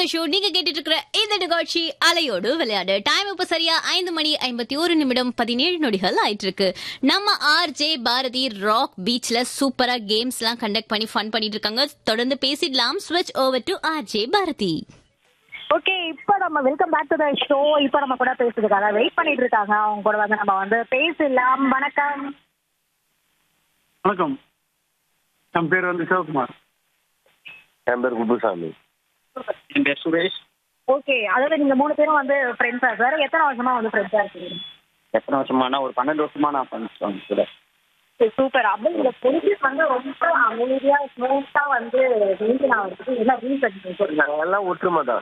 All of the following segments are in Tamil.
ஷோ நீங்க கேட்டுட்டு இருக்கிற இந்த நிகழ்ச்சி அலையோடு விளையாடு டைம் இப்ப சரியா ஐந்து மணி ஐம்பத்தி ஒரு நிமிடம் பதினேழு நொடிகள் ஆயிட்டு இருக்கு நம்ம ஆர் ஜே பாரதி ராக் பீச்ல சூப்பரா கேம்ஸ் எல்லாம் கண்டக்ட் பண்ணி ஃபன் பண்ணிட்டு இருக்காங்க தொடர்ந்து பேசிடலாம் ஸ்விட்ச் over to R J Bharathi okay இப்போ நம்ம welcome back to the show இப்போ நம்ம கூட பேசுறதுக்காக வெயிட் பண்ணிட்டு இருக்காங்க அவங்க கூட வந்து நம்ம வந்து பேசலாம் வணக்கம் வணக்கம் என் பேர் வந்து சிவகுமார் என் பேர் குப்புசாமி என் பேர் சுரேஷ் ஓகே அதாவது நீங்க மூணு பேரும் வந்து ஃப்ரெண்ட்ஸா சார் எத்தனை வருஷமா வந்து ஃப்ரெண்ட்ஸா இருக்கீங்க எத்தனை வருஷமானா ஒரு பன்னெண்டு வருஷமா நான் பண்ணிட்டு கூட சூப்பர் அப்படியே இந்த ஃப்ரெண்ட்ஷிப் வந்து ரொம்ப அமைதியா ஸ்மூத்தா வந்து மெயின்டைன் ஆகிறதுக்கு என்ன ரீசன் சொல்லுங்க நாங்கள் எல்லாம் ஒற்றுமை தான்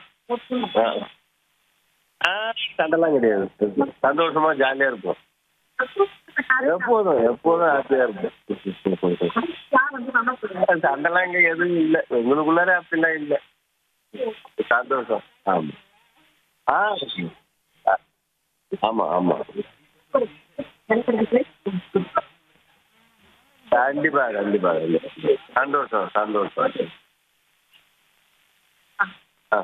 ஆ, சண்டைலாம் கிடையாது சந்தோஷமா ஜாலியா இருப்போம் எப்போதும் எப்போதும் ஹாப்பியா இருப்போம் வந்து சமைச்சு சண்டைலாம் இங்க எதுவும் இல்லை எங்களுக்குள்ளார அப்படிலாம் இல்லை சந்தோஷம் ஆமா ஆ ஆ. ஆமா ஆமா கண்டிப்பா கண்டிப்பா கண்டிப்பா சந்தோஷம் சந்தோஷம் ஆ ஆ.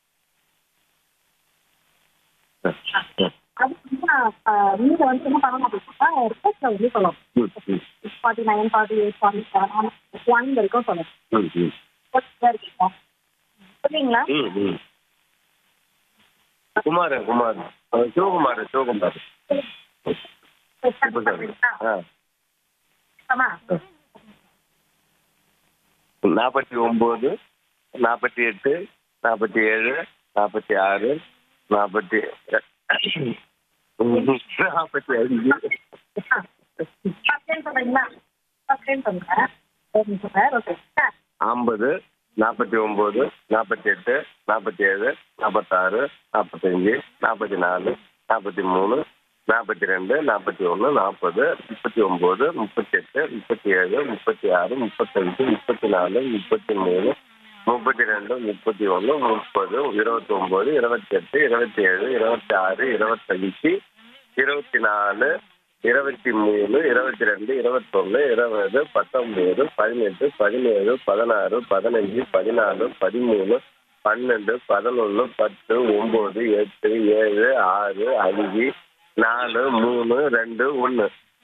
அது வந்து நான், நீங்க வந்து என்ன பண்ணணும் அப்படின்னா ரிப்போர்ட்ல வந்து சொல்லணும் ம், ம், forty nine forty eight forty seven one வரைக்கும் சொல்லணும் ம், ம். இருக்கீங்களா சொல்றீங்களா ம், ம். குமார் குமார் அஹ் சிவகுமார் சிவகுமார் குப்புசாமி. ஆ ஆமா நாற்பத்தி ஒம்பது நாற்பத்தி எட்டு நாற்பத்தி ஏழு நாற்பத்தி ஆறு நாற்பத்தி நாற்பத்தி அஞ்சு ஃபர்ஸ்ட் டைம் சொல்றீங்களா ஃபர்ஸ்ட் டைம் சொல்லுங்க ஒரு நிமிஷம் சார் ஓகே சார் ஐம்பது நாற்பத்தி ஒம்பது நாற்பத்தி எட்டு நாற்பத்தி ஏழு நாற்பத்தாறு நாற்பத்தஞ்சு நாற்பத்தி நாலு நாற்பத்தி மூணு நாற்பத்தி ரெண்டு நாற்பத்தி ஒன்று நாற்பது முப்பத்தி ஒம்பது முப்பத்தெட்டு முப்பத்தி ஏழு முப்பத்தி ஆறு முப்பத்தஞ்சு முப்பத்தி நாலு முப்பத்தி மூணு முப்பத்தி ரெண்டு முப்பத்தி ஒன்று முப்பது இருபத்தி ஒம்பது இருபத்தெட்டு இருபத்தி ஏழு இருபத்தி ஆறு இருபத்தஞ்சு இருபத்தி நாலு இருபத்தி மூணு இருபத்தி ரெண்டு இருபத்தொன்று இருபது பத்தொம்பது பதினெட்டு பதினேழு பதினாறு பதினஞ்சு பதினாலு பதிமூணு பன்னெண்டு பதினொன்று பத்து ஒம்பது எட்டு ஏழு ஆறு அஞ்சு நாலு மூணு ரெண்டு ஒன்று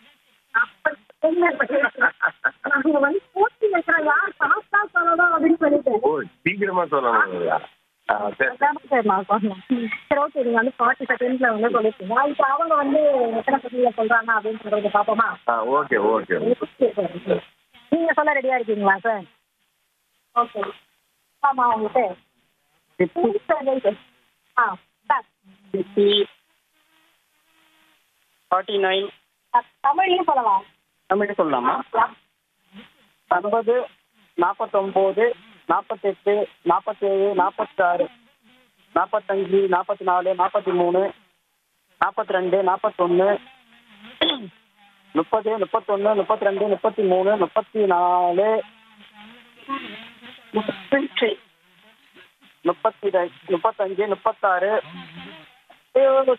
நாங்க வந்து போட்டி வைக்கிறோம் யார் பாஸ்டா சொல்லணும் அப்படின்னு சொல்லிட்டு ஓ சீக்கிரமாக சொல்லணுங்களா ஆ சரி அதான் சார் நான் சொன்னேன் சரி ஓகே நீங்க வந்து ஃபார்ட்டி செகண்ட்ஸ்ல வந்து சொல்லிருக்கீங்க இப்போ அவங்க வந்து எத்தனை செகண்ட்ல சொல்றாங்க அப்படின்னு சொல்றத பாப்போமா ஆ ஓகே ஓகே நீங்க சொல்ல ரெடியா இருக்கீங்களா சார் ஓகே ஆமா உங்களுக்கு ஆ சார் ஃபார்ட்டி நைன் தமிழ்லயும் சொல்லலாம் தமிழ் சொல்லலாமா ஐம்பது நாற்பத்தொம்போது நாற்பத்தெட்டு நாற்பத்தேழு நாற்பத்தாறு நாற்பத்தஞ்சு நாற்பத்தி நாலு நாற்பத்தி மூணு நாற்பத்தி ரெண்டு நாற்பத்தொன்று முப்பது முப்பத்தொன்று முப்பத்தி ரெண்டு முப்பத்தி மூணு முப்பத்தி நாலு முப்பத்தி முப்பத்தி ரெண்டு முப்பத்தஞ்சு முப்பத்தாறு